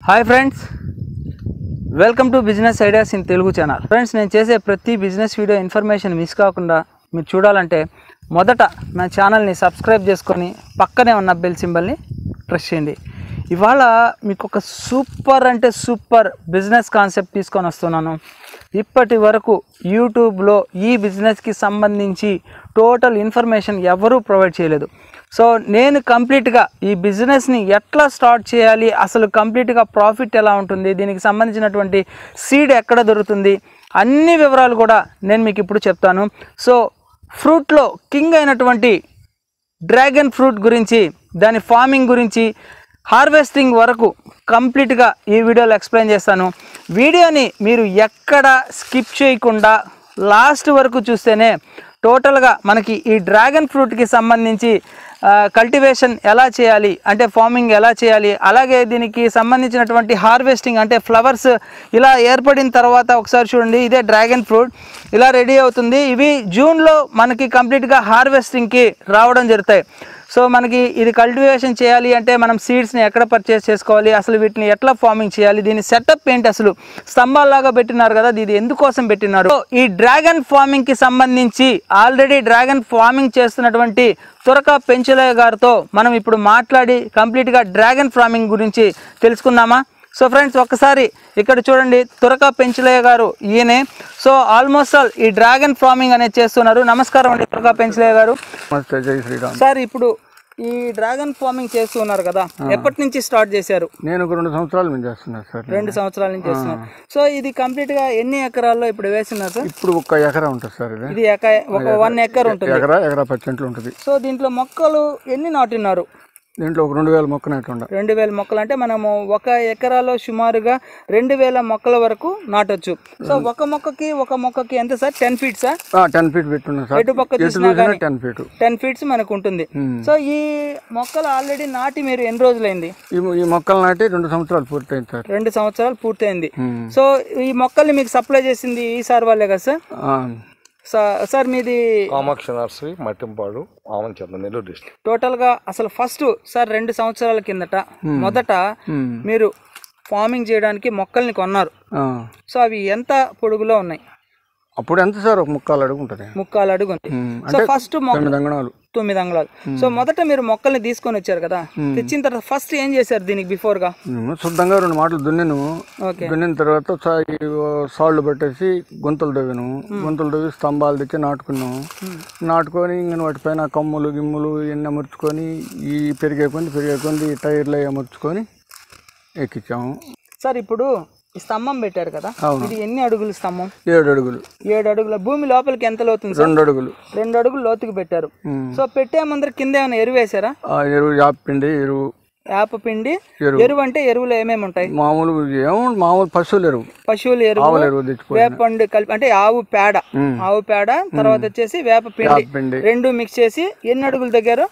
Hi friends welcome to business ideas in Telugu channel friends నేను చేసే ప్రతి బిజినెస్ వీడియో ఇన్ఫర్మేషన్ మిస్ కాకుండా మీరు చూడాలంటే మొదట నా ఛానల్ని సబ్స్క్రైబ్ చేసుకొని పక్కనే ఉన్న బెల్ సింబల్ని ప్రెస్ చేయండి ఇవాళ మీకు ఒక సూపర్ అంటే సూపర్ బిజినెస్ కాన్సెప్ట్ తీసుకొని వస్తున్నాను ఇప్పటి వరకు యూట్యూబ్లో ఈ బిజినెస్కి సంబంధించి టోటల్ ఇన్ఫర్మేషన్ ఎవరూ ప్రొవైడ్ చేయలేదు సో నేను కంప్లీట్గా ఈ బిజినెస్ని ఎట్లా స్టార్ట్ చేయాలి అసలు కంప్లీట్గా ప్రాఫిట్ ఎలా ఉంటుంది దీనికి సంబంధించినటువంటి సీడ్ ఎక్కడ దొరుకుతుంది అన్ని వివరాలు కూడా నేను మీకు ఇప్పుడు చెప్తాను సో ఫ్రూట్లో కింగ్ అయినటువంటి డ్రాగన్ ఫ్రూట్ గురించి దాని ఫార్మింగ్ గురించి హార్వెస్టింగ్ వరకు కంప్లీట్గా ఈ వీడియోలో ఎక్స్ప్లెయిన్ చేస్తాను వీడియోని మీరు ఎక్కడ స్కిప్ చేయకుండా లాస్ట్ వరకు చూస్తేనే టోటల్గా మనకి ఈ డ్రాగన్ ఫ్రూట్కి సంబంధించి కల్టివేషన్ ఎలా చేయాలి అంటే ఫార్మింగ్ ఎలా చేయాలి అలాగే దీనికి సంబంధించినటువంటి హార్వెస్టింగ్ అంటే ఫ్లవర్స్ ఇలా ఏర్పడిన తర్వాత ఒకసారి చూడండి ఇదే డ్రాగన్ ఫ్రూట్ ఇలా రెడీ అవుతుంది ఇవి జూన్లో మనకి కంప్లీట్గా హార్వెస్టింగ్కి రావడం జరుగుతాయి సో మనకి ఇది కల్టివేషన్ చేయాలి అంటే మనం సీడ్స్ని ఎక్కడ పర్చేస్ చేసుకోవాలి అసలు వీటిని ఎట్లా ఫార్మింగ్ చేయాలి దీని సెటప్ ఏంటి అసలు స్తంభాల్లాగా పెట్టినారు కదా ఇది ఎందుకోసం పెట్టినారు సో ఈ డ్రాగన్ ఫార్మింగ్ కి సంబంధించి ఆల్రెడీ డ్రాగన్ ఫార్మింగ్ చేస్తున్నటువంటి తురక పెంచులయ్య గారితో మనం ఇప్పుడు మాట్లాడి కంప్లీట్గా డ్రాగన్ ఫార్మింగ్ గురించి తెలుసుకుందామా సో ఫ్రెండ్స్ ఒక్కసారి ఇక్కడ చూడండి తురక పెంచులయ్య గారు ఈయనే సో ఆల్మోస్ట్ ఆల్ ఈ డ్రాగన్ ఫార్మింగ్ అనేది చేస్తున్నారు నమస్కారం అండి తురక పెంచులయ్య గారు నమస్తే జై శ్రీరామ్ సార్ ఇప్పుడు ఈ డ్రాగన్ ఫార్మింగ్ చేస్తున్నారు కదా ఎప్పటి నుంచి స్టార్ట్ చేశారు నేను ఒక రెండు సంవత్సరాల నుంచి చేస్తున్నాను సార్ రెండు సంవత్సరాల నుంచి చేస్తున్నారు సో ఇది కంప్లీట్ గా ఎన్ని ఎకరాల్లో ఇప్పుడు వేస్తున్నారు సార్ ఇప్పుడు ఒక ఎకరా ఉంటుంది సార్ ఇది ఇది ఎక ఒక వన్ ఎకర్ ఉంటుంది ఎకరా ఎకరా పది సెంట్లు ఉంటుంది సో దీంట్లో మొక్కలు ఎన్ని నాటున్నారు దీంట్లో ఒక రెండు వేల మొక్క నాటి ఉండ రెండు వేల మొక్కలు అంటే మనము ఒక ఎకరాలో సుమారుగా రెండు వేల మొక్కల వరకు నాటొచ్చు సో ఒక మొక్కకి ఒక మొక్కకి ఎంత sir ten feet sir ten feet పెట్టున్నాను సార్ ఎటు పక్క ఎటు చూసినా చూసినా కానీ టెన్ ఫీట్ టెన్ ఫీట్స్ మనకు ఉంటుంది సో ఈ మొక్కలు ఆల్రెడీ నాటి మీరు ఎన్ని రోజులైంది ఈ ఈ మొక్కలు నాటి రెండు సంవత్సరాలు పూర్తయింది సార్ రెండు సంవత్సరాలు పూర్తయింది ఉమ్. సో ఈ మొక్కల్ని మీకు సప్లై చేసింది ఈ సార్ వాళ్ళే కదా సార్ ఆ, సా- సార్ మీది Kamakshi nursery Mattimpadu Amanchanda Nellore district total గా అసలు ఫస్ట్ సార్ రెండు సంవత్సరాల కిందట మొదట ఉమ్. మీరు ఫార్మింగ్ చేయడానికి మొక్కల్ని కొన్నారు ఆ. సో అవి ఎంత పొడుగులో ఉన్నాయి అప్పుడు ఎంత సార్ ఒక ముక్కాలు అడుగు ఉంటుంది ముక్కాలు అడుగు ఉంది ఉమ్. సో అంటే ఫస్ట్ మొక్క తొమ్మిది అంగణాలు తొమ్మిది అంగుళాలు సో మొదట మీరు మొక్కల్ని తీసుకొని వచ్చారు కదా తెచ్చిన తర్వాత ఫస్ట్ ఏం చేశారు దీనికి బిఫోర్ గా మేము శుద్ధంగా రెండు మాటలు దున్నిను ఓకే దున్నిన తర్వాత సా- ఈ సాళ్ళు పెట్టేసి గుంతలు తవ్విను గుంతలు తవ్వి స్తంభాలు తెచ్చి నాటుకున్నాము నాటుకొని ఇంక వాటిపైన కమ్ములు గిమ్ములు ఇవన్నీ అమర్చుకొని ఈ పెరిగే కొంది పెరిగే కొంది ఈ టైర్లు అవి అమర్చుకొని ఎక్కించాము సార్ ఇప్పుడు ఈ స్తంభం పెట్టారు కదా అవును. ఇది ఎన్ని అడుగులు స్తంభం ఏడు అడుగులు ఏడు అడుగుల భూమి లోపలికి ఎంత లోతుంది సార్ రెండు అడుగులు రెండు అడుగులు లోతుకి పెట్టారు ఉమ్. సో పెట్టే ముందర కింద ఏమైనా ఎరువు వేసారా ఆ ఎరువు యాపిండి ఎరువు వేప పిండి ఎరువు. ఎరువు అంటే ఎరువులు ఏమేమి ఉంటాయి మామూలు ఏమో మామూలు పశువుల ఎరువు పశువుల ఎరువు ఆవుల ఎరువు తెచ్చిపోయి వేపండు కలిపి అంటే ఆవు పేడ ఉమ్. ఆవు పేడ తర్వాత వచ్చేసి వేప పిండి యాపిండి రెండు మిక్స్ చేసి ఎన్ని అడుగులు దగ్గర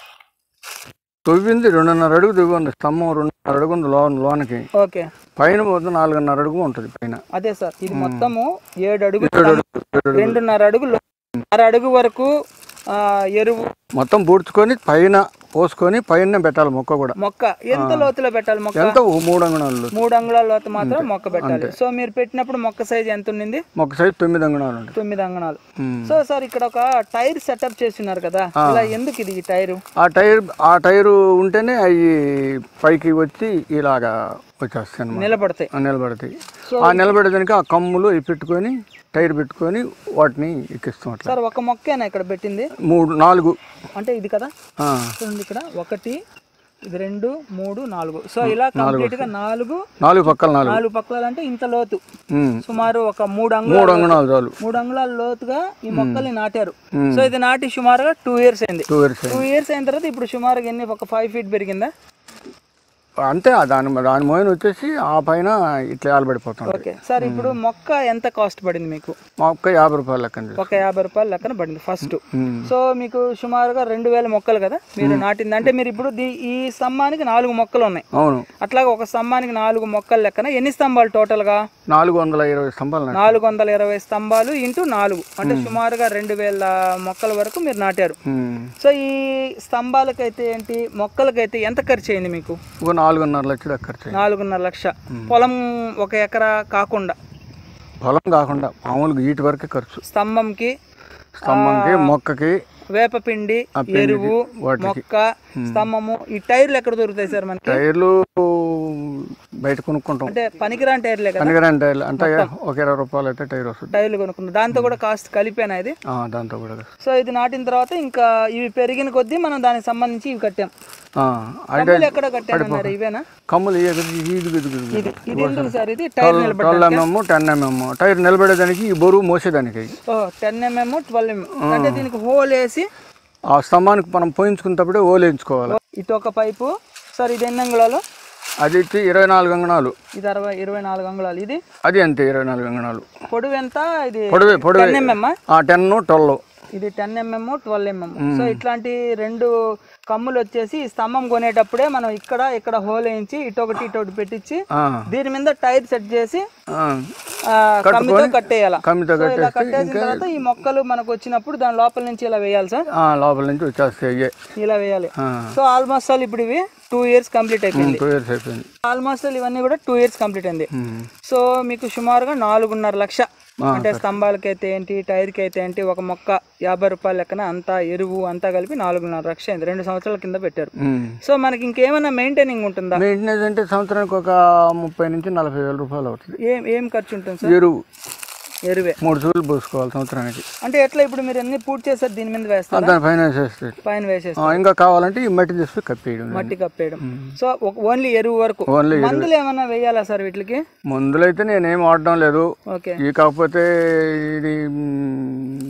తవ్వింది రెండున్నర అడుగు దిగు ఉంది స్తంభం రెండున్నర అడుగు ఉంది లోన లోనకి ఓకే పైన పోతే నాలుగున్నర అడుగు ఉంటుంది పైన అదే సార్ ఇది మొత్తము ఏడు అడుగులు ఏడు అడుగు ఏడు అడుగు. రెండున్నర అడుగులు అర అడుగు వరకు ఆ, ఎరువు మొత్తం పూడ్చుకొని పైన పోసుకొని పైన పెట్టాలి మొక్క కూడా మొక్క ఎంత లోతులో పెట్టాలి మొక్క ఎంత ఓ మూడు అంగణాలు మూడు అంగుళాల లోతు మాత్రం మొక్క పెట్టాలి సో మీరు పెట్టినప్పుడు మొక్క సైజ్ ఎంత ఉండింది మొక్క సైజు తొమ్మిది అంగణాలు ఉంటాయి తొమ్మిది అంగణాలు ఉమ్. సో సార్ ఇక్కడ ఒక టైర్ సెటప్ చేస్తున్నారు కదా ఇలా ఎందుకు ఇది ఈ టైరు ఆ టైర్ ఆ టైరు ఉంటేనే అవి పైకి వచ్చి ఇలాగా వచ్చేస్తాయి అన్నమాట నిలబడతాయి ఆ నిలబడతాయి ఆ నిలబడేదానికి ఆ కమ్ములు ఇవి పెట్టుకొని టైర్ పెట్టుకొని వాటిని ఎక్కిస్తాం అట్లా సార్ ఒక మొక్కేనా ఇక్కడ పెట్టింది మూడు నాలుగు అంటే ఇది కదా ఆ, చూడండి ఇక్కడ ఒకటి ఇది రెండు మూడు నాలుగు సో ఇలా కంప్లీట్ గా నాలుగు నాలుగు పక్కల నాలుగు నాలుగు పక్కల అంటే ఇంత లోతు ఉమ్. సుమారు ఒక మూడు మూడు అంగుళాలు అంగణాలు చాలు మూడు అంగుళాల లోతుగా ఈ మొక్కల్ని నాటారు సో ఇది నాటి సుమారుగా టూ ఇయర్స్ అయింది టూ ఇయర్స్ టూ ఇయర్స్ అయిన తర్వాత ఇప్పుడు సుమారుగా ఎన్ని ఒక ఫైవ్ ఫీట్ పెరిగిందా అంతే ఆ దాని దాని మోయన వచ్చేసి ఆ పైన ఇట్లా ఆలబడిపోతుంది ఓకే సార్ ఇప్పుడు మొక్క ఎంత కాస్ట్ పడింది మీకు మా ఒక్క యాభై రూపాయలు లెక్కన ఒక యాభై రూపాయలు లెక్కన పడింది ఫస్ట్ ఉమ్. సో మీకు సుమారుగా రెండు వేల మొక్కలు కదా మీరు నాటింది అంటే మీరు ఇప్పుడు దీ- ఈ స్తంభానికి నాలుగు మొక్కలు ఉన్నాయి అవును అట్లాగే ఒక స్తంభానికి నాలుగు మొక్కలు లెక్కన ఎన్ని స్తంభాలు total గా నాలుగు వందల ఇరవై స్తంభాలు నాటి నాలుగు వందల ఇరవై స్తంభాలు ఇంటూ నాలుగు అంటే సుమారుగా రెండు వేల మొక్కల వరకు మీరు నాటారు ఉమ్. సో ఈ స్తంభాలకైతే ఏంటి మొక్కలకైతే ఎంత ఖర్చు అయింది మీకు ఒక నాలుగున్నర లక్షలు దాకా ఖర్చు అయింది నాలుగున్నర లక్ష పొలం ఒక ఎకరా కాకుండా పొలం కాకుండా మామూలుగా వీటి వరకే ఖర్చు స్తంభంకి స్తంభంకి మొక్కకి వేపపిండి ఆ పిండికి, ఎరువు వాటికి. మొక్క స్తంభము ఈ టైర్లు ఎక్కడ దొరుకుతాయి సార్ మనకి టైర్లు బయట కొనుక్కుంటాం అంటే పనికిరాని టైర్లే కదా పనికిరాని టైర్లు అంటే ఒక ఇరవై రూపాయలు అయితే టైర్ వస్తుంది టైర్లు కొనుక్కున్నాం దాంతో కూడా కాస్ట్ కలిపేనా ఇది ఆ, దాంతో కూడా సో ఇది నాటిన తర్వాత ఇంకా ఇవి పెరిగిన కొద్దీ మనం దానికి సంబంధించి ఇవి కట్టాం ఆ, అంటే కమ్ములు ఎక్కడ కట్టామన్నారు ఇవేనా కమ్ములు ఇయ్య ఇది ఇది ఇది ఇది ఇది ఇది ఎందుకు సార్ ఇది టైర్ నిలబడి twelve mm ten mm tyre నిలబడేదానికి ఈ బరువు మోసేదానికి ఓ టెన్ ఎంఎం ట్వెల్వ్ ఎంఎం అంటే దీనికి హోల్ వేసి ఆ స్తంభానికి మనం పోయించుకున్నప్పుడే ఓలేయించుకోవాలి ఇటు ఒక పైపు సార్ ఇది ఎన్ని అంగుళాలు అది ఇచ్చి ఇరవై నాలుగు అంగణాలు ఇది అరవై ఇరవై నాలుగు అంగుళాలు ఇది అది అంతే ఇరవై నాలుగు అంగణాలు పొడవు ఎంత ఇది పొడవే పొడవే టెన్ ఎంఎం ఆ టెన్ ట్వెల్వ్ ఇది ten mm twelve mm so ఇట్లాంటి రెండు కమ్ములు వచ్చేసి ఈ స్తంభం కొనేటప్పుడే మనం ఇక్కడ ఇక్కడ హోల్ వేయించి ఇటొకటి ఇటొకటి పెట్టించి దీని మీద టైర్ సెట్ చేసి ఆ, కమ్మితో కట్టేయాల కమ్మితో సో ఇలా కట్టేస్తే కట్టేసిన తర్వాత ఈ మొక్కలు మనకు వచ్చినప్పుడు దాని లోపల నుంచి ఇలా వేయాలి సార్ ఆ, లోపల నుంచి వచ్చేస్తాయి అయ్యే ఇలా వేయాలి సో ఆల్మోస్ట్ ఆల్ ఇప్పుడు ఇవి టూ ఇయర్స్ కంప్లీట్ అయిపోయింది టూ ఇయర్స్ అయిపోయింది ఆల్మోస్ట్ ఆల్ ఇవన్నీ కూడా టూ ఇయర్స్ కంప్లీట్ అయింది ఉమ్. సో మీకు సుమారుగా నాలుగున్నర లక్ష అంటే స్తంభాలకి అయితే ఏంటి టైర్కి అయితే ఏంటి ఒక మొక్క యాభై రూపాయల లెక్కన అంతా ఎరువు అంతా కలిపి నాలుగున్నర లక్ష అయింది రెండు సంవత్సరాల కింద పెట్టారు ఉమ్. సో మనకి ఇంకేమైనా మెయింటైనింగ్ ఉంటుందా మెయింటెనెన్స్ అంటే సంవత్సరానికి ఒక ముప్పై నుంచి నలభై వేల రూపాయలు అవుతుంది ఏం ఏం ఖర్చు ఉంటుంది సార్ ఎరువు ఎరువే మూడు సూర్యులు పోసుకోవాలి సంవత్సరానికి అంటే ఎట్లా ఇప్పుడు మీరు అన్ని పూర్తి చేస్తారు దీని మీద వేస్తారా దాని ఫైనాన్స్ వేస్తే పైన వేసేస్తారు ఆ, ఇంకా కావాలంటే ఈ మట్టి తీసి కప్పేయడం మట్టి కప్పేయడం సో ఓన్లీ ఎరువు వరకు ఓన్లీ మందులు ఏమైనా వేయాలా సార్ వీటికి మందులైతే నేనేం వాడడం లేదు ఓకే ఇవి కాకపోతే ఇది మ్,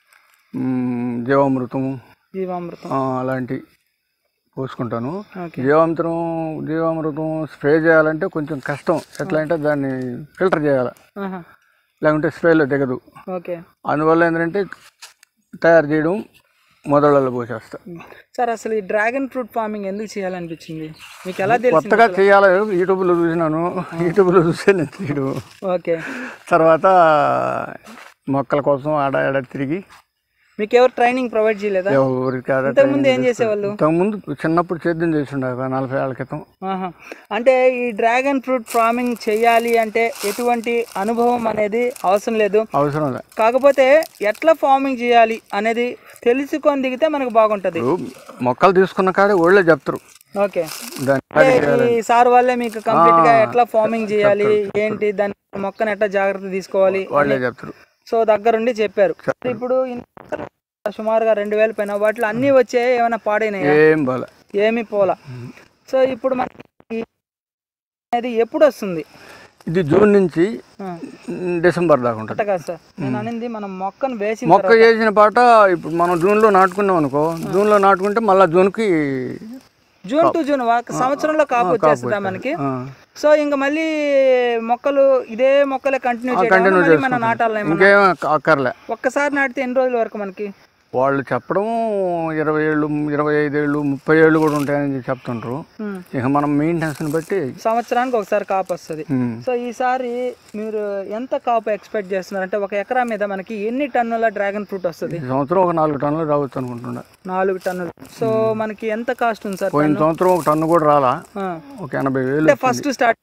మ్, జీవామృతము జీవామృతం ఆ, అలాంటి పోసుకుంటాను ఓకే జీవామృతం జీవామృతం స్ప్రే చేయాలంటే కొంచెం కష్టం ఎట్లా అంటే దాన్ని ఫిల్టర్ చేయాలి ఆహా. లేకుంటే స్ప్రేలో దిగదు ఓకే అందువల్ల ఏంటంటే తయారు చేయడం మొదలలో పోసేస్తా సార్ అసలు ఈ డ్రాగన్ ఫ్రూట్ ఫార్మింగ్ ఎందుకు చేయాలనిపించింది మీకు ఎలా తెలిసింది కొత్తగా చేయాలి యూట్యూబ్లో చూసినాను యూట్యూబ్లో చూసే నేను చేయడం ఓకే తర్వాత మొక్కల కోసం ఆడ ఆడ తిరిగి మీకు ఎవరు ట్రైనింగ్ ప్రొవైడ్ చేయలేదా ఎవరికి ఆడ ఇంతకుముందు ఏం చేసేవాళ్ళు ఇంతకుముందు చిన్నప్పుడు సేద్యం చేసిండే ఒక నలభై ఏళ్ళ క్రితం ఆహా. అంటే ఈ డ్రాగన్ ఫ్రూట్ ఫార్మింగ్ చేయాలి అంటే ఎటువంటి అనుభవం అనేది అవసరం లేదు అవసరం లే కాకపోతే ఎట్లా ఫార్మింగ్ చేయాలి అనేది తెలుసుకొని దిగితే మనకు బాగుంటది ఇప్పుడు మొక్కలు తీసుకున్న కాడే ఒళ్ళే చెప్తారు ఓకే దాని అంటే ఈ సార్ వాళ్ళే మీకు కంప్లీట్ గా ఎట్లా ఫార్మింగ్ చేయాలి ఏంటి దాని మొక్కను ఎట్లా జాగ్రత్త తీసుకోవాలి వాళ్ళే చెప్తారు సో దగ్గరుండి చెప్పారు ఇప్పుడు ఇన్ని సుమారుగా రెండు వేల పైన వాటిలో అన్ని వచ్చాయి ఏమైనా పాడైనాయా ఏం బాలే ఏమీ పోలా సో ఇప్పుడు మనకి ఈ అనేది ఎప్పుడు వస్తుంది ఇది జూన్ నుంచి ఆ, మ్, డిసెంబర్ దాకా ఉంటుంది అట్ట కాదు సార్ నేను అనేది మనం మొక్కను వేసిన మొక్క వేసిన పాట ఇప్పుడు మనం జూన్లో నాటుకున్నాం అనుకో జూన్లో నాటుకుంటే మళ్ళీ జూన్కి జూన్ టు జూన్ ఒక సంవత్సరంలో కాపు వచ్చేస్తుందా మనకి ఆ, సో ఇంకా మళ్ళీ మొక్కలు ఇదే మొక్కలే కంటిన్యూ కంటిన్యూ చేయడం మనం నాటాలి ఇంకేం అక్కర్లే ఒక్కసారి నాటితే ఎన్ని రోజుల వరకు మనకి వాళ్ళు చెప్పడం ఇరవై ఏళ్ళు ఇరవై ఐదు ఏళ్ళు ముప్పై ఏళ్ళు కూడా ఉంటాయని చెప్పి చెప్తుంటారు ఉమ్. ఇక మనం మెయింటెనెన్స్ని బట్టి సంవత్సరానికి ఒకసారి కాపు వస్తుంది ఉమ్, సో ఈసారి మీరు ఎంత కాపు ఎక్స్పెక్ట్ చేస్తున్నారు అంటే ఒక ఎకరా మీద మనకి ఎన్ని టన్నుల డ్రాగన్ ఫ్రూట్ వస్తుంది ఈ సంవత్సరం ఒక నాలుగు టన్నులు రావచ్చు అనుకుంటున్నా నాలుగు టన్నులు సో మనకి ఎంత కాస్ట్ ఉంది సార్ పోయిన సంవత్సరం ఒక టన్ను కూడా రాలా ఆ. ఒక ఎనభై వేలు అంటే ఫస్ట్ స్టార్ట్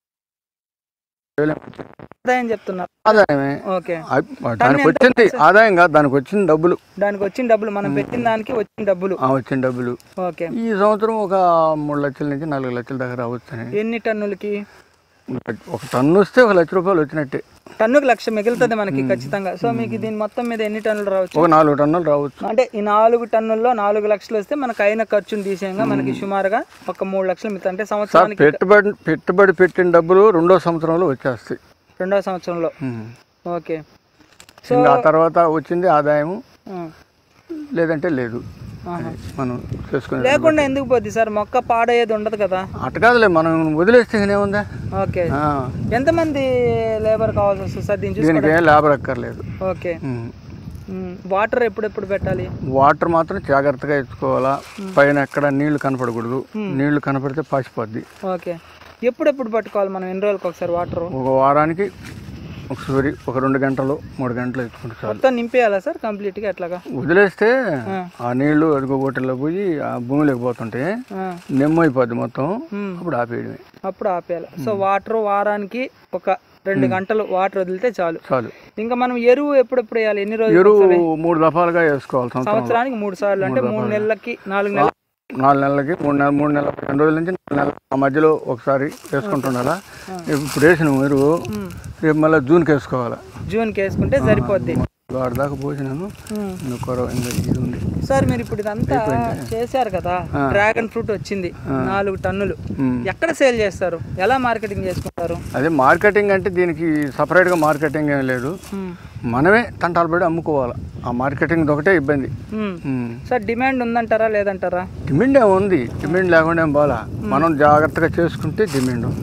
ఆదాయం చెప్తున్నారు ఆదాయమే ఓకే అయ్- దానికి వచ్చింది ఆదాయం కాదు దానికి వచ్చిన డబ్బులు దానికి వచ్చిన డబ్బులు మనం పెట్టిన దానికి వచ్చిన డబ్బులు ఆ వచ్చిన డబ్బులు ఓకే ఈ సంవత్సరం ఒక మూడు లక్షల నుంచి నాలుగు లక్షల దాకా రావచ్చని ఎన్ని టన్నులకి ఒక టన్ను వస్తే ఒక లక్ష రూపాయలు వచ్చినట్టే టన్నుకి లక్ష మిగులుతుంది మనకి ఖచ్చితంగా సో మీకు దీని మొత్తం మీద ఎన్ని టన్నులు రావచ్చు ఒక నాలుగు టన్నులు రావచ్చు అంటే ఈ నాలుగు టన్నుల్లో నాలుగు లక్షలు వస్తే మనకు అయిన ఖర్చును తీసేయంగా మనకి సుమారుగా ఒక మూడు లక్షలు మిగతా అంటే సంవత్సరానికి పెట్టుబడి పెట్టుబడి పెట్టిన డబ్బులు రెండో సంవత్సరంలో వచ్చేస్తాయి రెండవ సంవత్సరంలో ఉమ్. ఓకే సో ఇంకా ఆ తర్వాత వచ్చింది ఆదాయము ఆ, లేదంటే లేదు ఆహా. మనం చేసుకునే లేకుండా ఎందుకు పోద్ది సార్ మొక్క పాడయ్యేది ఉండదు కదా అట్ట కాదులే మనం వదిలేస్తే ఏముందా ఓకే ఎంతమంది లేబర్ కావాల్సి వస్తుంది సార్ దీన్ని చూసి దీనికి ఏం లేబర్ అక్కర్లేదు ఓకే ఉమ్. ఉమ్, వాటర్ ఎప్పుడెప్పుడు పెట్టాలి వాటర్ మాత్రం జాగ్రత్తగా ఎత్తుకోవాలా పైన ఎక్కడ నీళ్లు కనపడకూడదు నీళ్లు కనపడితే పాసిపోద్ది ఓకే ఎప్పుడెప్పుడు పట్టుకోవాలి మనం ఎన్ని రోజులకు ఒకసారి వాటర్ ఒక వారానికి ఒకసారి ఒక రెండు గంటలు మూడు గంటలు ఎత్తుకుంటే చాలు మొత్తం నింపేయాలా సార్ కంప్లీట్గా ఎట్లాగా వదిలేస్తే ఆ నీళ్లు అదిగో బోటిల్లో పోయి ఆ భూమిలోకి పోతుంటే ఆ, నెమ్మైపోద్ది మొత్తం ఉమ్. అప్పుడు ఆపేయడమే అప్పుడు ఆపేయాలి సో వాటర్ వారానికి ఒక రెండు గంటలు వాటర్ వదిలితే చాలు చాలు ఇంకా మనం ఎరువు ఎప్పుడెప్పుడు వేయాలి ఎన్ని రోజులు ఎరువు మూడు దఫాలుగా వేసుకోవాలి సంవత్సరం సంవత్సరానికి మూడు సార్లు అంటే మూడు నెలలకి నాలుగు నెలలు నాలుగు నెలలకి మూడు నెలలు మూడు నెలల రెండు రోజుల నుంచి నాలుగు నెలల ఆ మధ్యలో ఒకసారి వేసుకుంటుండాలా ఇప్పుడు వేసిన ఎరువు రేపు మళ్ళీ జూన్కి వేసుకోవాలి జూన్కి వేసుకుంటే సరిపోద్ది వాడి దాకా పోసినాను ఉమ్. ఇంకా కొర ఇంకా ఇది ఉంది సార్ మీరు ఇప్పుడు ఇదంతా చేశారు కదా డ్రాగన్ ఫ్రూట్ వచ్చింది నాలుగు టన్నులు ఉమ్. ఎక్కడ సేల్ చేస్తారు ఎలా మార్కెటింగ్ చేసుకుంటారు అదే మార్కెటింగ్ అంటే దీనికి సపరేట్గా మార్కెటింగ్ ఏం లేదు ఉమ్. మనమే తంటాలు పడి అమ్ముకోవాలి ఆ మార్కెటింగ్ ఒకటే ఇబ్బంది ఉమ్. ఉమ్. సార్ డిమాండ్ ఉందంటారా లేదంటారా డిమాండ్ ఏమి ఉంది డిమాండ్ లేకుండా ఏం బాలా మనం జాగ్రత్తగా చేసుకుంటే డిమాండ్ ఉంది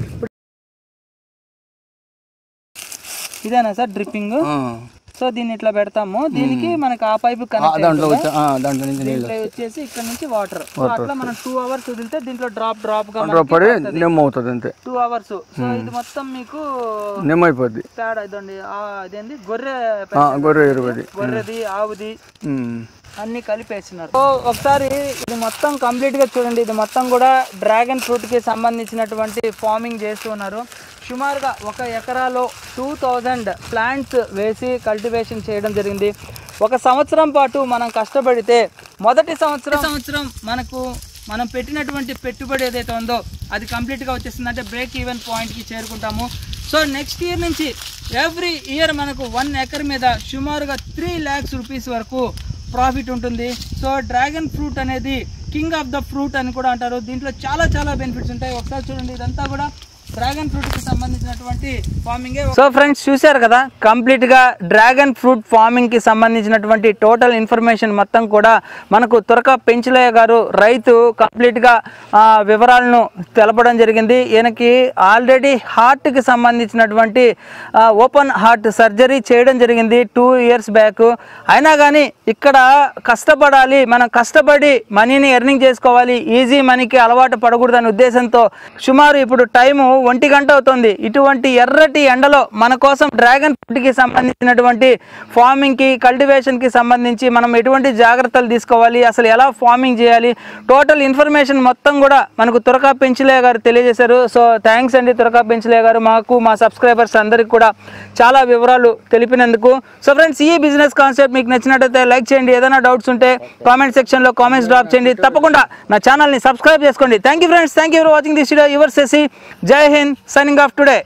ఇదేనా సార్ డ్రిప్పింగ్ ఆ. సో దీన్ని ఇట్లా పెడతాము దీనికి మనకి ఆ పైపు ఆ, కనెక్ట్ దాంట్లో వచ్చి ఆ, దాంట్లో నుంచి నీళ్ళు దీంట్లో వచ్చేసి ఇక్కడ నుంచి వాటర్ సో అట్లా మనం టూ అవర్స్ వదిలితే దీంట్లో డ్రాప్ డ్రాప్ గా అందులో పడి నిమ్మ అవుతుంది అంతే టూ అవర్స్ సో ఇది మొత్తం మీకు నిమ్మ అయిపోద్ది పేడ ఇదండి ఆ, ఇదేంది గొర్రె ఆ, గొర్రె ఎరువది గొర్రెది ఆవుది ఉమ్. అన్ని కలిపేసినారు సో ఒకసారి ఇది మొత్తం కంప్లీట్ గా చూడండి ఇది మొత్తం కూడా డ్రాగన్ ఫ్రూట్ కి సంబంధించినటువంటి ఫార్మింగ్ చేస్తూ ఉన్నారు సుమారుగా ఒక ఎకరాలో టూ థౌజండ్ ప్లాంట్స్ వేసి కల్టివేషన్ చేయడం జరిగింది ఒక సంవత్సరం పాటు మనం కష్టపడితే మొదటి సంవత్సరం సంవత్సరం మనకు మనం పెట్టినటువంటి పెట్టుబడి ఏదైతే ఉందో అది కంప్లీట్గా వచ్చేసింది అంటే బ్రేక్ ఈవెన్ పాయింట్కి చేరుకుంటాము సో నెక్స్ట్ ఇయర్ నుంచి ఎవ్రీ ఇయర్ మనకు వన్ ఎకర్ మీద సుమారుగా త్రీ ల్యాక్స్ రూపీస్ వరకు ప్రాఫిట్ ఉంటుంది సో డ్రాగన్ ఫ్రూట్ అనేది కింగ్ ఆఫ్ ద ఫ్రూట్ అని కూడా అంటారు దీంట్లో చాలా చాలా బెనిఫిట్స్ ఉంటాయి ఒకసారి చూడండి ఇదంతా కూడా డ్రాగన్ ఫ్రూట్ కి సంబంధించినటువంటి ఫార్మింగ్ సో ఫ్రెండ్స్ చూశారు కదా కంప్లీట్ గా డ్రాగన్ ఫ్రూట్ ఫార్మింగ్ కి సంబంధించినటువంటి టోటల్ ఇన్ఫర్మేషన్ మొత్తం కూడా మనకు తురక పెంచులయ్య గారు రైతు కంప్లీట్ గా ఆ, వివరాలను తెలపడం జరిగింది ఈయనకి ఆల్రెడీ హార్ట్ కి సంబంధించినటువంటి ఓపెన్ హార్ట్ సర్జరీ చేయడం జరిగింది టూ ఇయర్స్ బ్యాక్ అయినా కానీ ఇక్కడ కష్టపడాలి మనం కష్టపడి మనీని ఎర్నింగ్ చేసుకోవాలి ఈజీ మనీకి అలవాటు పడకూడదనే ఉద్దేశంతో సుమారు ఇప్పుడు టైము ఒంటి గంట అవుతుంది ఇటువంటి ఎర్రటి ఎండలో మన కోసం డ్రాగన్ ఫ్రూట్కి సంబంధించినటువంటి ఫార్మింగ్కి కల్టివేషన్కి సంబంధించి మనం ఎటువంటి జాగ్రత్తలు తీసుకోవాలి అసలు ఎలా ఫార్మింగ్ చేయాలి టోటల్ ఇన్ఫర్మేషన్ మొత్తం కూడా మనకు తురకా పెంచులే గారు తెలియజేశారు సో థ్యాంక్స్ అండి తురకా పెంచులే గారు మాకు మా సబ్స్క్రైబర్స్ అందరికి కూడా చాలా వివరాలు తెలిపినందుకు సో ఫ్రెండ్స్ ఈ బిజినెస్ కాన్సెప్ట్ మీకు నచ్చినట్టయితే లైక్ చేయండి ఏదైనా డౌట్స్ ఉంటే కామెంట్ సెక్షన్లో కామెంట్స్ డ్రాప్ చేయండి తప్పకుండా నా ఛానల్ని సబ్స్క్రైబ్ చేసుకోండి thank you friends thank you for watching this video your సెసి Jai Hind signing off today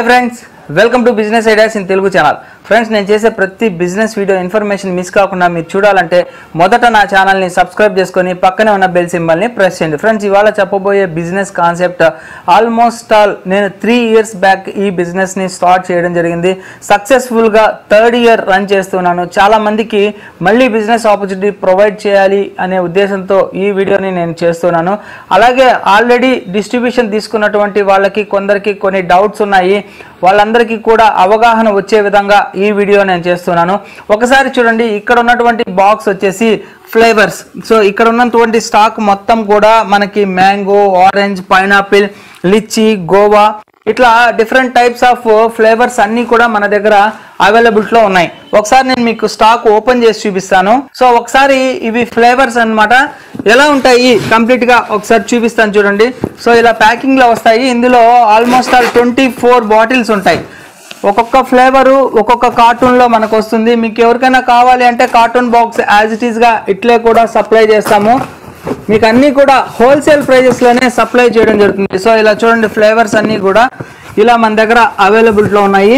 hi friends welcome to business ideas in Telugu channel friends నేను చేసే ప్రతి బిజినెస్ వీడియో ఇన్ఫర్మేషన్ మిస్ కాకుండా మీరు చూడాలంటే మొదట నా ఛానల్ని సబ్స్క్రైబ్ చేసుకొని పక్కనే ఉన్న బెల్ సింబల్ని ప్రెస్ చేయండి ఫ్రెండ్స్ ఇవాళ చెప్పబోయే బిజినెస్ కాన్సెప్ట్ ఆల్మోస్ట్ ఆల్ నేను త్రీ ఇయర్స్ బ్యాక్ ఈ బిజినెస్ని స్టార్ట్ చేయడం జరిగింది సక్సెస్ఫుల్గా థర్డ్ ఇయర్ రన్ చేస్తున్నాను చాలా మందికి మళ్ళీ బిజినెస్ ఆపర్చునిటీ ప్రొవైడ్ చేయాలి అనే ఉద్దేశంతో ఈ వీడియోని నేను చేస్తున్నాను అలాగే ఆల్రెడీ డిస్ట్రిబ్యూషన్ తీసుకున్నటువంటి వాళ్ళకి కొందరికి కొన్ని డౌట్స్ ఉన్నాయి వాళ్ళందరికీ కూడా అవగాహన వచ్చే విధంగా ఈ వీడియో నేను చేస్తున్నాను ఒకసారి చూడండి ఇక్కడ ఉన్నటువంటి బాక్స్ వచ్చేసి ఫ్లేవర్స్ సో ఇక్కడ ఉన్నటువంటి స్టాక్ మొత్తం కూడా మనకి mango orange pineapple litchi guava ఇట్లా డిఫరెంట్ టైప్స్ ఆఫ్ ఫ్లేవర్స్ అన్నీ కూడా మన దగ్గర అవైలబిలిటీలో ఉన్నాయి ఒకసారి నేను మీకు స్టాక్ ఓపెన్ చేసి చూపిస్తాను సో ఒకసారి ఇవి ఫ్లేవర్స్ అన్నమాట ఎలా ఉంటాయి కంప్లీట్ గా ఒకసారి చూపిస్తాను చూడండి సో ఇలా ప్యాకింగ్ లో వస్తాయి ఇందులో almost all twenty four bottles ఉంటాయి ఒక్కొక్క ఫ్లేవరు ఒక్కొక్క కార్టూన్ లో మనకు వస్తుంది మీకు ఎవరికైనా కావాలి అంటే cartoon box as it is గా ఇట్లే కూడా సప్లై చేస్తాము మీకు అన్ని కూడా హోల్సేల్ ప్రైజెస్ లోనే సప్లై చేయడం జరుగుతుంది సో ఇలా చూడండి ఫ్లేవర్స్ అన్ని కూడా ఇలా మన దగ్గర అవైలబిలిటీలో ఉన్నాయి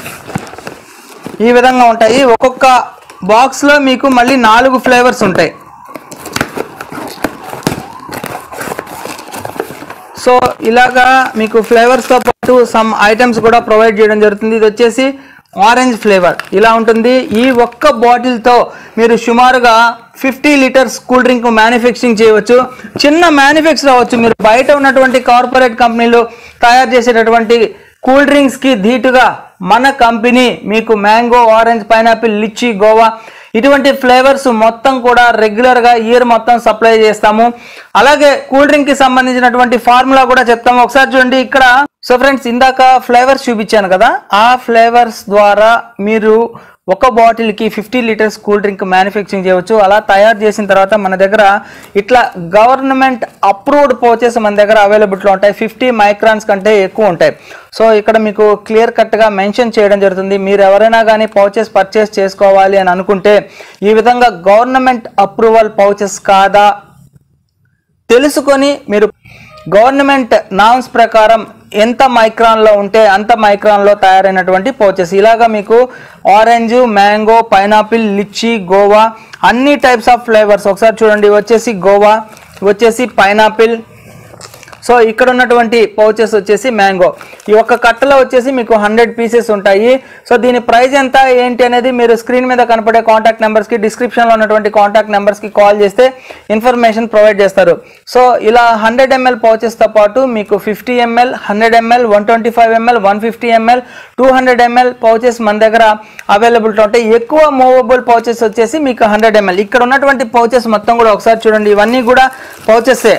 ఈ విధంగా ఉంటాయి ఒక్కొక్క బాక్స్ లో మీకు మళ్ళీ నాలుగు ఫ్లేవర్స్ ఉంటాయి సో ఇలాగా మీకు ఫ్లేవర్స్ తో పాటు సమ్ ఐటమ్స్ కూడా ప్రొవైడ్ చేయడం జరుగుతుంది ఇది వచ్చేసి ఆరెంజ్ ఫ్లేవర్ ఇలా ఉంటుంది ఈ ఒక్క బాటిల్ తో మీరు సుమారుగా fifty litres cool drink manufacturing చేయవచ్చు చిన్న మ్యానుఫ్యాక్చర్ అవ్వచ్చు మీరు బయట ఉన్నటువంటి కార్పొరేట్ కంపెనీలు తయారు చేసేటటువంటి కూల్ డ్రింక్స్ కి ధీటుగా మన కంపెనీ మీకు mango orange pineapple litchi guava ఇటువంటి ఫ్లేవర్స్ మొత్తం కూడా రెగ్యులర్ గా ఇయర్ మొత్తం సప్లై చేస్తాము అలాగే కూల్ డ్రింక్ కి సంబంధించినటువంటి ఫార్ములా కూడా చెప్తాము ఒకసారి చూడండి ఇక్కడ సో ఫ్రెండ్స్ ఇందాక ఫ్లేవర్స్ చూపించాను కదా ఆ ఫ్లేవర్స్ ద్వారా మీరు ఒక బాటిల్ కి fifty litres cool drink manufacturing చేయవచ్చు అలా తయారు చేసిన తర్వాత మన దగ్గర ఇట్లా గవర్నమెంట్ అప్రూవ్డ్ పౌచెస్ మన దగ్గర అవైలబిలిటీలో ఉంటాయి ఫిఫ్టీ మైక్రాన్స్ కంటే ఎక్కువ ఉంటాయి సో ఇక్కడ మీకు క్లియర్ కట్గా మెన్షన్ చేయడం జరుగుతుంది మీరు ఎవరైనా కానీ పౌచెస్ పర్చేస్ చేసుకోవాలి అని అనుకుంటే ఈ విధంగా గవర్నమెంట్ అప్రూవల్ పౌచెస్ కాదా తెలుసుకొని మీరు గవర్నమెంట్ నామ్స్ ప్రకారం ఎంత మైక్రాన్లో ఉంటే అంత మైక్రాన్లో తయారైనటువంటి పౌచెస్ ఇలాగా మీకు orange mango pineapple litchi guava అన్ని టైప్స్ ఆఫ్ ఫ్లేవర్స్ ఒకసారి చూడండి ఇవి వచ్చేసి గోవా ఇవి వచ్చేసి పైనాపిల్ సో ఇక్కడ ఉన్నటువంటి పౌచెస్ వచ్చేసి మ్యాంగో ఈ ఒక్క కట్టలో వచ్చేసి మీకు హండ్రెడ్ పీసెస్ ఉంటాయి సో దీని ప్రైస్ ఎంత ఏంటి అనేది మీరు స్క్రీన్ మీద కనపడే కాంటాక్ట్ నెంబర్స్కి డిస్క్రిప్షన్లో ఉన్నటువంటి కాంటాక్ట్ నెంబర్స్కి కాల్ చేస్తే ఇన్ఫర్మేషన్ ప్రొవైడ్ చేస్తారు సో ఇలా హండ్రెడ్ ఎంఎల్ పౌచెస్తో పాటు మీకు fifty ml hundred ml one twenty five ml one fifty ml two hundred ml pouches మన దగ్గర అవైలబిలిటీ ఉంటాయి ఎక్కువ మూవబుల్ పౌచెస్ వచ్చేసి మీకు హండ్రెడ్ ఎంఎల్ ఇక్కడ ఉన్నటువంటి పౌచెస్ మొత్తం కూడా ఒకసారి చూడండి ఇవన్నీ కూడా పౌచెసే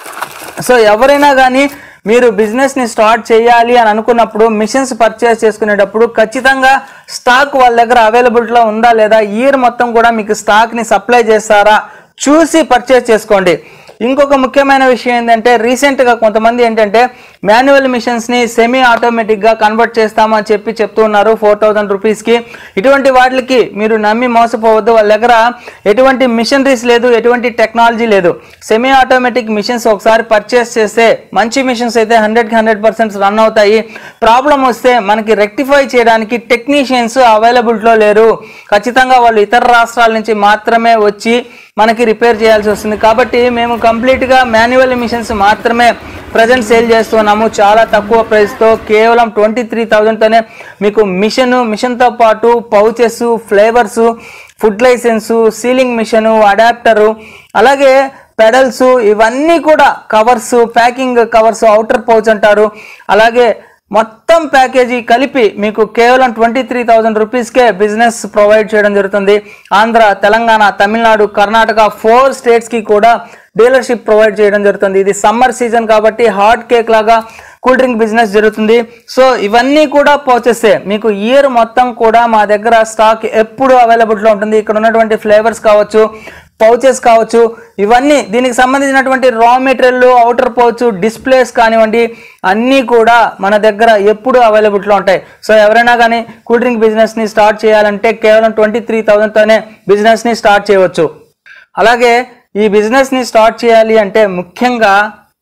సో ఎవరైనా కానీ మీరు బిజినెస్ని స్టార్ట్ చేయాలి అని అనుకున్నప్పుడు మిషన్స్ పర్చేస్ చేసుకునేటప్పుడు ఖచ్చితంగా స్టాక్ వాళ్ళ దగ్గర అవైలబిలిటీలో ఉందా లేదా ఇయర్ మొత్తం కూడా మీకు స్టాక్ని సప్లై చేస్తారా చూసి పర్చేస్ చేసుకోండి ఇంకొక ముఖ్యమైన విషయం ఏంటంటే రీసెంట్గా కొంతమంది ఏంటంటే మాన్యువల్ మిషన్స్ని సెమీ ఆటోమేటిక్గా కన్వర్ట్ చేస్తామని చెప్పి చెప్తూ ఉన్నారు ఫోర్ థౌజండ్ రూపీస్కి ఇటువంటి వాటికి మీరు నమ్మి మోసపోవద్దు వాళ్ళ దగ్గర ఎటువంటి మిషనరీస్ లేదు ఎటువంటి టెక్నాలజీ లేదు సెమీ ఆటోమేటిక్ మిషన్స్ ఒకసారి పర్చేస్ చేస్తే మంచి మిషన్స్ అయితే హండ్రెడ్కి హండ్రెడ్ పర్సెంట్ రన్ అవుతాయి ప్రాబ్లం వస్తే మనకి రెక్టిఫై చేయడానికి టెక్నీషియన్స్ అవైలబిలిటీలో లేరు ఖచ్చితంగా వాళ్ళు ఇతర రాష్ట్రాల నుంచి మాత్రమే వచ్చి మనకి రిపేర్ చేయాల్సి వస్తుంది కాబట్టి మేము కంప్లీట్గా మాన్యువల్ మిషన్స్ మాత్రమే ప్రజెంట్ సేల్ చేస్తున్నాము చాలా తక్కువ ప్రైస్తో కేవలం ట్వంటీ త్రీ థౌజండ్తోనే మీకు మిషన్ మిషన్తో పాటు pouches flavours food licence sealing machine adapter అలాగే పెడల్స్ ఇవన్నీ కూడా covers packing covers outer pouch అంటారు అలాగే మొత్తం ప్యాకేజీ కలిపి మీకు కేవలం ట్వంటీ త్రీ థౌజండ్ రూపీస్కే బిజినెస్ ప్రొవైడ్ చేయడం జరుగుతుంది ఆంధ్ర తెలంగాణ తమిళనాడు కర్ణాటక ఫోర్ స్టేట్స్కి కూడా డీలర్షిప్ ప్రొవైడ్ చేయడం జరుగుతుంది ఇది సమ్మర్ సీజన్ కాబట్టి హాట్ కేక్ లాగా కూల్ డ్రింక్ బిజినెస్ జరుగుతుంది సో ఇవన్నీ కూడా పౌచెసే మీకు ఇయర్ మొత్తం కూడా మా దగ్గర స్టాక్ ఎప్పుడు అవైలబిలిటీలో ఉంటుంది ఇక్కడ ఉన్నటువంటి ఫ్లేవర్స్ కావచ్చు పౌచెస్ కావచ్చు ఇవన్నీ దీనికి సంబంధించినటువంటి raw material outer pouch displays కానివ్వండి అన్నీ కూడా మన దగ్గర ఎప్పుడు అవైలబిలిటీలో ఉంటాయి సో ఎవరైనా కానీ కూల్ డ్రింక్ బిజినెస్ని స్టార్ట్ చేయాలంటే కేవలం ట్వంటీ త్రీ థౌజండ్తోనే బిజినెస్ని స్టార్ట్ చేయవచ్చు అలాగే ఈ బిజినెస్ని స్టార్ట్ చేయాలి అంటే ముఖ్యంగా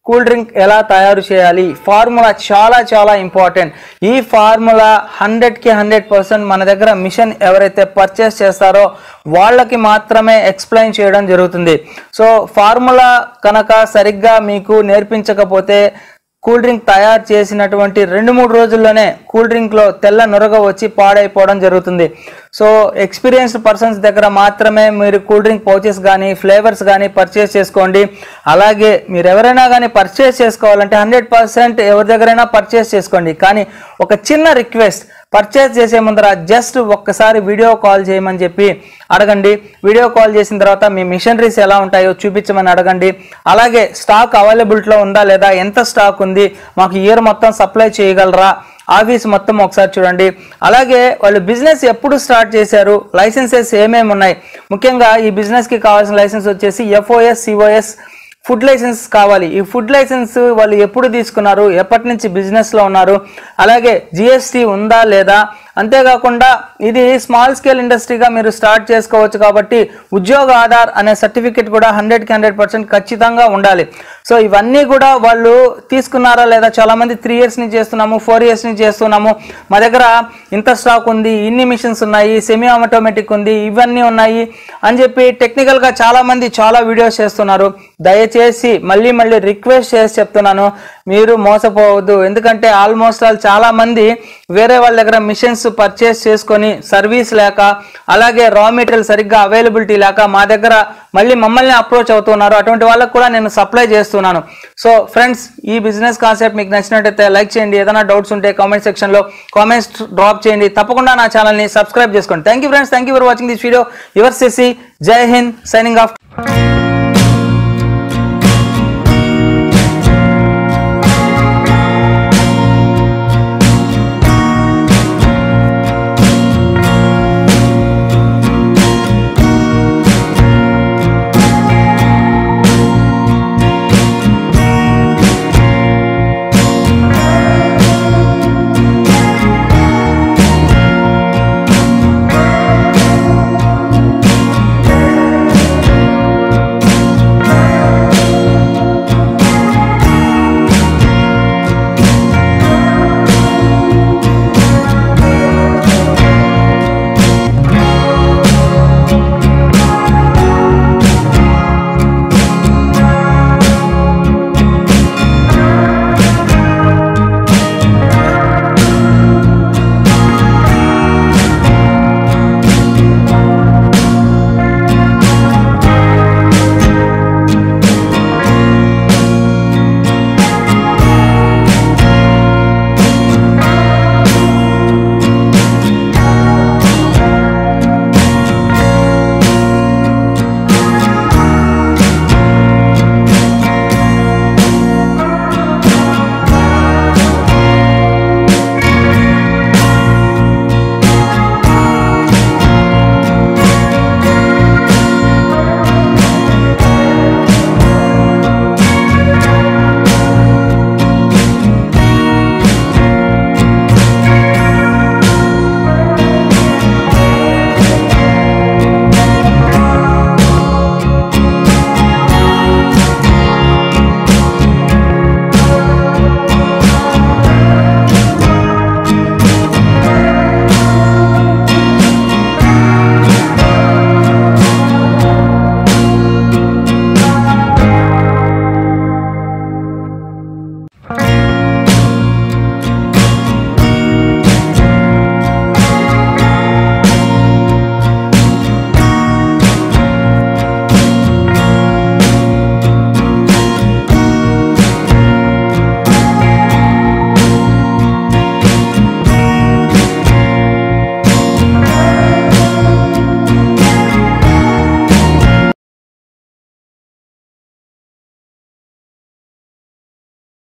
కూల్ డ్రింక్ ఎలా తయారు చేయాలి ఫార్ములా చాలా చాలా ఇంపార్టెంట్ ఈ ఫార్ములా హండ్రెడ్కి హండ్రెడ్ పర్సెంట్ మన దగ్గర మిషన్ ఎవరైతే పర్చేస్ చేస్తారో వాళ్ళకి మాత్రమే ఎక్స్ప్లెయిన్ చేయడం జరుగుతుంది సో ఫార్ములా కనుక సరిగ్గా మీకు నేర్పించకపోతే కూల్ డ్రింక్ తయారు చేసినటువంటి రెండు మూడు రోజుల్లోనే కూల్ డ్రింక్లో తెల్ల నురగ వచ్చి పాడైపోవడం జరుగుతుంది సో ఎక్స్పీరియన్స్డ్ పర్సన్స్ దగ్గర మాత్రమే మీరు కూల్ డ్రింక్ పౌచెస్ కానీ ఫ్లేవర్స్ కానీ పర్చేస్ చేసుకోండి అలాగే మీరు ఎవరైనా కానీ పర్చేస్ చేసుకోవాలంటే హండ్రెడ్ పర్సెంట్ ఎవరి దగ్గరైనా పర్చేస్ చేసుకోండి కానీ ఒక చిన్న రిక్వెస్ట్ పర్చేస్ చేసే ముందర జస్ట్ ఒక్కసారి వీడియో కాల్ చేయమని చెప్పి అడగండి వీడియో కాల్ చేసిన తర్వాత మీ మిషనరీస్ ఎలా ఉంటాయో చూపించమని అడగండి అలాగే స్టాక్ అవైలబిలిటీలో ఉందా లేదా ఎంత స్టాక్ ఉంది మాకు ఇయర్ మొత్తం సప్లై చేయగలరా ఆఫీస్ మొత్తం ఒకసారి చూడండి అలాగే వాళ్ళు బిజినెస్ ఎప్పుడు స్టార్ట్ చేశారు లైసెన్సెస్ ఏమేమి ఉన్నాయి ముఖ్యంగా ఈ బిజినెస్కి కావాల్సిన లైసెన్స్ వచ్చేసి ఎఫ్ఓఎస్ సిఓఎస్ ఫుడ్ లైసెన్స్ కావాలి ఈ ఫుడ్ లైసెన్స్ వాళ్ళు ఎప్పుడు తీసుకున్నారు ఎప్పటి నుంచి బిజినెస్లో ఉన్నారు అలాగే జిఎస్టీ ఉందా లేదా అంతేకాకుండా ఇది స్మాల్ స్కేల్ ఇండస్ట్రీగా మీరు స్టార్ట్ చేసుకోవచ్చు కాబట్టి ఉద్యోగ ఆధార్ అనే సర్టిఫికేట్ కూడా హండ్రెడ్కి హండ్రెడ్ పర్సెంట్ ఖచ్చితంగా ఉండాలి సో ఇవన్నీ కూడా వాళ్ళు తీసుకున్నారా లేదా చాలామంది త్రీ ఇయర్స్ నుంచి చేస్తున్నాము ఫోర్ ఇయర్స్ నుంచి చేస్తున్నాము మా దగ్గర ఇంత స్టాక్ ఉంది ఇన్ని మిషన్స్ ఉన్నాయి సెమీ ఆటోమేటిక్ ఉంది ఇవన్నీ ఉన్నాయి అని చెప్పి టెక్నికల్గా చాలామంది చాలా వీడియోస్ చేస్తున్నారు దయచేసి మళ్ళీ మళ్ళీ రిక్వెస్ట్ చేసి చెప్తున్నాను మీరు మోసపోవద్దు ఎందుకంటే ఆల్మోస్ట్ ఆల్ చాలా మంది వేరే వాళ్ళ దగ్గర మిషన్స్ పర్చేస్ చేసుకొని సర్వీస్ లేక అలాగే రా మెటీరియల్ సరిగ్గా అవైలబిలిటీ లేక మా దగ్గర మళ్ళీ మమ్మల్ని అప్రోచ్ అవుతున్నారు అటువంటి వాళ్ళకు కూడా నేను సప్లై చేస్తున్నాను సో ఫ్రెండ్స్ ఈ బిజినెస్ కాన్సెప్ట్ మీకు నచ్చినట్టయితే లైక్ చేయండి ఏదైనా డౌట్స్ ఉంటే కామెంట్ సెక్షన్లో కామెంట్స్ డ్రాప్ చేయండి తప్పకుండా నా ఛానల్ని సబ్స్క్రైబ్ చేసుకోండి thank you friends thank you for watching this video your సిసి జై హింద్ సైనింగ్ ఆఫ్